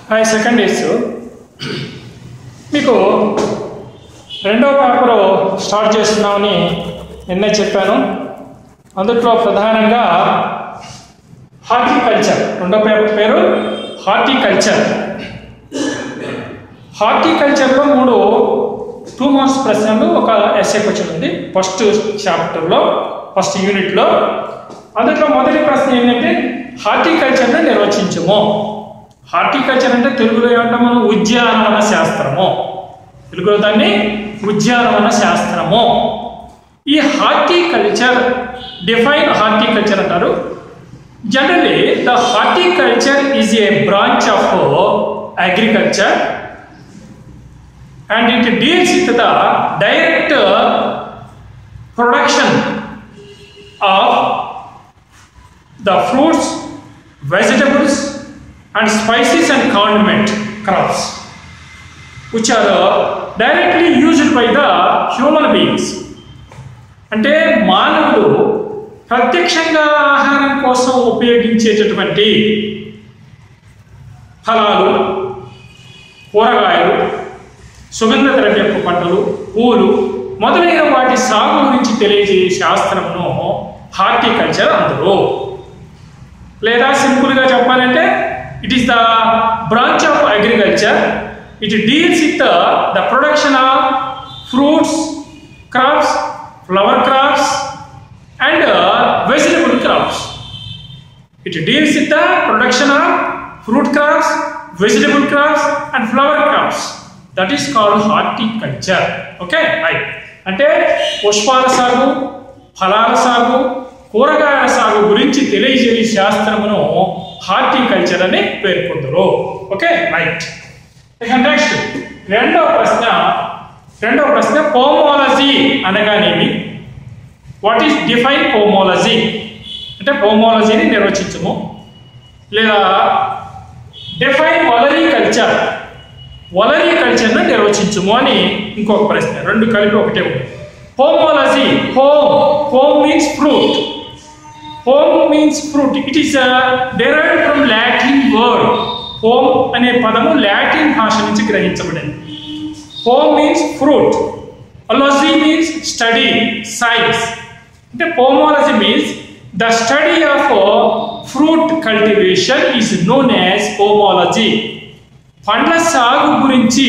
Hi second days మీకు రెండో paper start చేస్తున్నామని నిన్నే చెప్పాను అందులో ప్రధానంగా హార్టికల్చర్ రెండో పేపర్ పేరు హార్టికల్చర్ హార్టికల్చర్లో మూడు టూ మార్క్స్ ప్రశ్నలు ఒక ఎస్ఏ క్వశ్చన్ ఉంది ఫస్ట్ చాప్టర్లో ఫస్ట్ యూనిట్లో అందులో మొదటి ప్రశ్న ఏంటంటే హార్టికల్చర్ని నిర్వచించము హార్టికల్చర్ అంటే తెలుగులో ఏమంటాం మనం ఉద్యానవన శాస్త్రము తెలుగులో దాన్ని ఉద్యానవన శాస్త్రము ఈ హార్టికల్చర్ డిఫైన్ హార్టికల్చర్ అంటారు generally the horticulture is a branch of agriculture and it deals with the direct uh, production of the fruits, vegetables, and spices and condiment crops, which are uh, directly used by the human beings. అంటే మానవులు ప్రత్యక్షంగా ఆహారం కోసం ఉపయోగించేటటువంటి ఫలాలు కూరగాయలు సుగంధ ద్రవ్యపు పంటలు పూలు మొదలైన వాటి సాగు గురించి తెలియజేయ శాస్త్రమును హార్టికల్చర్ అందరూ లేదా సింపుల్గా చెప్పాలంటే it is the branch of agriculture it deals with the production of fruits crops flower crops and vegetable crops it deals with the production of fruit crops vegetable crops and flower crops that is called horticulture okay right అంటే పుష్పాల సాగు ఫలాల సాగు కూరగాయల సాగు గురించి తెలియజేయ శాస్త్రమును horticulture అని పేర్కొందరు ఓకే రైట్ ఇక నెక్స్ట్ రెండవ ప్రశ్న రెండవ ప్రశ్న పోమోలజీ అనగానేమి వాట్ ఈస్ డిఫైన్ పోమోలజీ అంటే పోమోలజీని నిర్వచించము లేదా డిఫైన్ వలరీ కల్చర్ వలరీ కల్చర్ను నిర్వచించుము అని ఇంకొక ప్రశ్న రెండు కలిపి ఒకటే ఉంది pomology pome pome means fruit pome means fruit it is derive from Latin word pome అనే పదము లాటిన్ భాష నుంచి గ్రహించబడింది pome means fruit ology means study science అంటే pomology means the study of fruit cultivation is known as pomology పండ్ల సాగు గురించి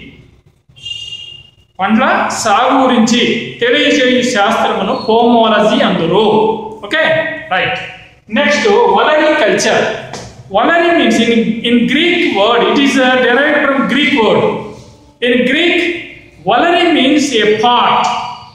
పండ్ల సాగు గురించి తెలియజేయు శాస్త్రమును పోమోలజీ అందరు okay right next olericulture oleri means in in Greek word it is derive from Greek word in Greek oleri means a part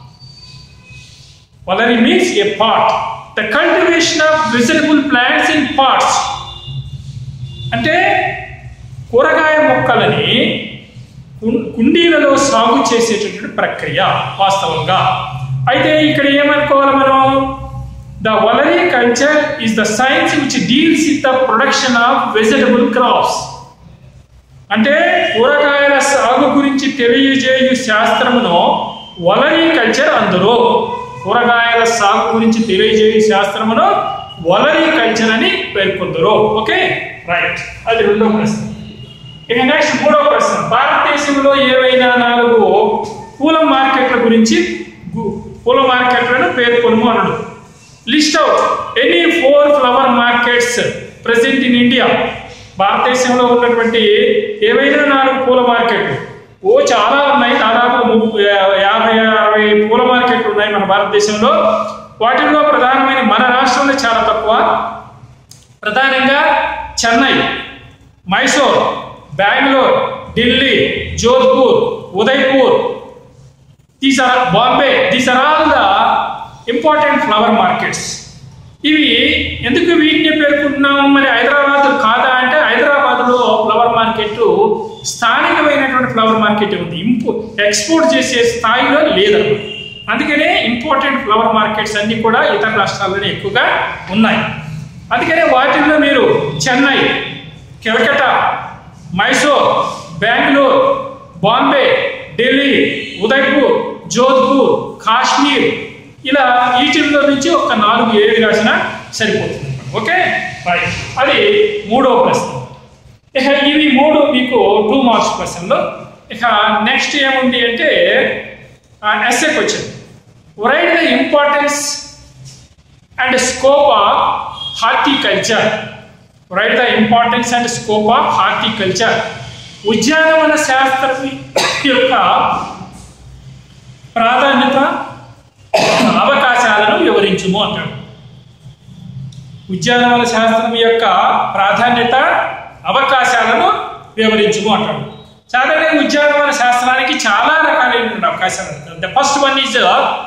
oleri means a part the cultivation of vegetable plants in parts అంటే కూరగాయ మొక్కలని కుండీలలో సాగు చేసేటటువంటి ప్రక్రియ వాస్తవంగా అయితే ఇక్కడ ఏమనుకోవాలి మనం the olericulture is the science which deals with the production of vegetable crops అంటే కూరగాయల సాగు గురించి తెలియజేయు శాస్త్రమును వలరీ కల్చర్ అందరూ కూరగాయల సాగు గురించి తెలియజేయు శాస్త్రమును వలరీ కల్చర్ అని పేర్కొందరు ఓకే రైట్ అది రెండో ప్రశ్న ఇక నెక్స్ట్ మూడో ప్రశ్న భారతదేశంలో ఏవైనా నాలుగు పూల మార్కెట్ల గురించి పూల మార్కెట్లను పేర్కొను అనడు list out any four flower markets present in India భారతదేశంలో ఉన్నటువంటి ఏవైనా నాలుగు పూల మార్కెట్లు ఓ చాలా ఉన్నాయి దాదాపు యాభై అరవై పూల మార్కెట్లు ఉన్నాయి మన భారతదేశంలో వాటిల్లో ప్రధానమైన మన రాష్ట్రంలో చాలా తక్కువ ప్రధానంగా Chennai Mysore Bengaluru Delhi Jodhpur Udaipur these are Bombay these are all the important flower markets ఇవి ఎందుకు వీటిని పేర్కొంటున్నాము మరి హైదరాబాద్ కాదా అంటే హైదరాబాద్లో ఫ్లవర్ మార్కెట్ స్థానికమైనటువంటి ఫ్లవర్ మార్కెట్ ఉంది ఇంపో ఎక్స్పోర్ట్ చేసే స్థాయిలో లేదన్నమాట అందుకనే ఇంపార్టెంట్ ఫ్లవర్ మార్కెట్స్ అన్నీ కూడా ఇతర రాష్ట్రాల్లోనే ఎక్కువగా ఉన్నాయి అందుకనే వాటిల్లో మీరు చెన్నై కెలకటా మైసూర్ బెంగళూరు బాంబే ఢిల్లీ ఉదయ్పూర్ జోధ్పూర్ కాశ్మీర్ ఇలా వీటిల్లో నుంచి ఒక నాలుగు ఏడు రాసిన సరిపోతుంది ఓకే రైట్ అది మూడో ప్రశ్న ఇక ఇవి మూడు మార్క్స్ క్వశ్చన్లో ఇక నెక్స్ట్ ఏముంది అంటే SA question right the importance and scope of horticulture right the importance and scope of horticulture ఉద్యానవన శాస్త్రం యొక్క ప్రాధాన్యత అవకాశాలను వివరించుము అంటాడు ఉద్యానవన శాస్త్రం యొక్క ప్రాధాన్యత అవకాశాలను వివరించుము అంటాడు సాధారణంగా ఉద్యానవన శాస్త్రానికి చాలా రకాలైన అవకాశాలు ఉంటాయి the first one is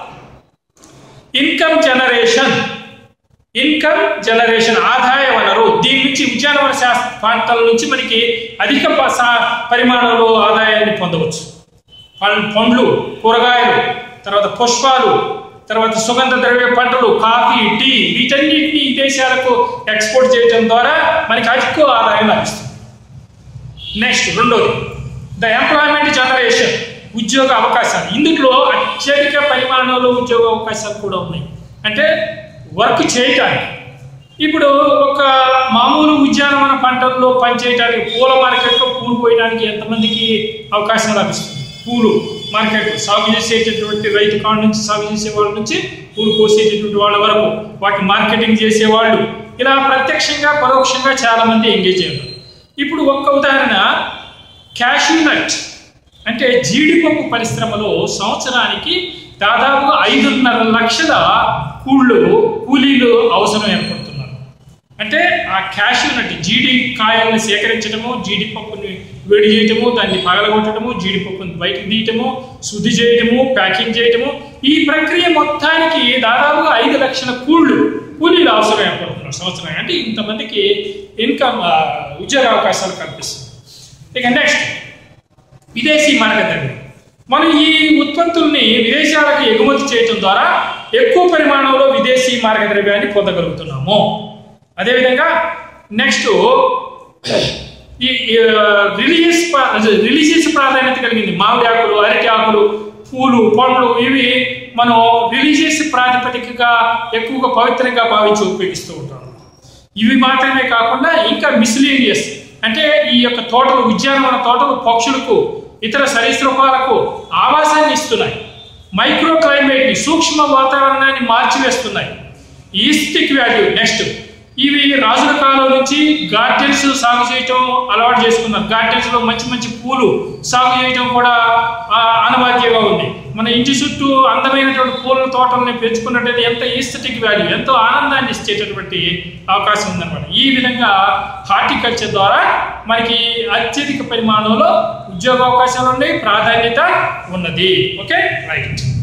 income generation income generation ఆదాయ వనరు దీని నుంచి ఉద్యానవన శాస్త్ర పంటల నుంచి మనకి అధిక ప- సా- పరిమాణంలో ఆదాయాన్ని పొందవచ్చు పం- పండ్లు కూరగాయలు తర్వాత పుష్పాలు తర్వాత సుగంధ ద్రవ్య పంటలు కాఫీ టీ వీటన్నిటిని ఈ దేశాలకు ఎక్స్పోర్ట్ చేయడం ద్వారా మనకి ఎక్కువ ఆదాయం లభిస్తుంది నెక్స్ట్ రెండోది ద ఎంప్లాయ్మెంట్ జనరేషన్ ఉద్యోగ అవకాశాలు ఇందులో అత్యధిక పరిమాణంలో ఉద్యోగ అవకాశాలు కూడా ఉన్నాయి అంటే వర్క్ చేయటానికి ఇప్పుడు ఒక మామూలు ఉద్యానవన పంటల్లో పనిచేయడానికి పూల మార్కెట్లో పూలు పోయడానికి ఎంతమందికి అవకాశం లభిస్తుంది పూలు మార్కెట్ సాగు చేసేటటువంటి రైతు కాడ నుంచి సాగు చేసే వాళ్ళ నుంచి పూలు కోసేటటువంటి వాళ్ళ వరకు వాటి మార్కెటింగ్ చేసేవాళ్ళు ఇలా ప్రత్యక్షంగా పరోక్షంగా చాలా మంది ఎంగేజ్ అయ్యారు ఇప్పుడు ఒక్క ఉదాహరణ క్యాష్యూ నట్ అంటే జీడిపప్పు పరిశ్రమలో సంవత్సరానికి దాదాపుగా ఐదున్నర లక్షల కూళ్ళు కూలీలు అవసరం ఏర్పడుతున్నారు అంటే ఆ క్యాష్యూ నట్ జీడి కాయల్ని సేకరించడము జీడిపప్పుని వేడి చేయటము దాన్ని పగలగొట్టడము జీడిపప్పుని బయటకు తీయటము శుద్ధి చేయటము ప్యాకింగ్ చేయటము ఈ ప్రక్రియ మొత్తానికి దాదాపుగా ఐదు లక్షల కూళ్ళు కూలీలు అవసరం ఏర్పడుతున్నారు సంవత్సరం అంటే ఇంతమందికి ఇన్కమ్ ఆ, ఉద్యోగ అవకాశాలు కల్పిస్తుంది ఇక నెక్స్ట్ విదేశీ మార్గద్రవ్యం మనం ఈ ఉత్పత్తుల్ని విదేశాలకు ఎగుమతి చేయటం ద్వారా ఎక్కువ పరిమాణంలో విదేశీ మార్గద్రవ్యాన్ని పొందగలుగుతున్నాము అదేవిధంగా నెక్స్ట్ ఈ రిలీజియస్ రిలీజియస్ ప్రాధాన్యత కలిగింది మామిడి ఆకులు అరటి ఆకులు పూలు పండ్లు ఇవి మనం రిలీజియస్ ప్రాతిపదికగా ఎక్కువగా పవిత్రంగా భావించి ఉపయోగిస్తూ ఉంటాం ఇవి మాత్రమే కాకుండా ఇంకా మిస్లీనియస్ అంటే ఈ యొక్క తోటలు ఉద్యానవన తోటలు పక్షులకు ఇతర సరీసృపాలకు ఆవాసాన్ని ఇస్తున్నాయి మైక్రో క్లైమేట్ని సూక్ష్మ వాతావరణాన్ని మార్చివేస్తున్నాయి ఈస్టిక్ వాల్యూ నెక్స్ట్ ఇవి రాజుల కాలం నుంచి గార్డెన్స్ సాగు చేయటం అలవాటు చేసుకున్నారు గార్డెన్స్ లో మంచి మంచి పూలు సాగు చేయటం కూడా ఆ, ఆనవాయితీగా ఉంది మన ఇంటి చుట్టూ అందమైనటువంటి పూల తోటల్ని పెంచుకున్నట్టయితే ఎంత ఈస్థెటిక్ వాల్యూ ఎంతో ఆనందాన్ని ఇచ్చేటటువంటి అవకాశం ఉందన్నమాట ఈ విధంగా హార్టికల్చర్ ద్వారా మనకి అత్యధిక పరిమాణంలో ఉద్యోగ అవకాశాలు ఉన్నాయి ప్రాధాన్యత ఉన్నది ఓకే రైట్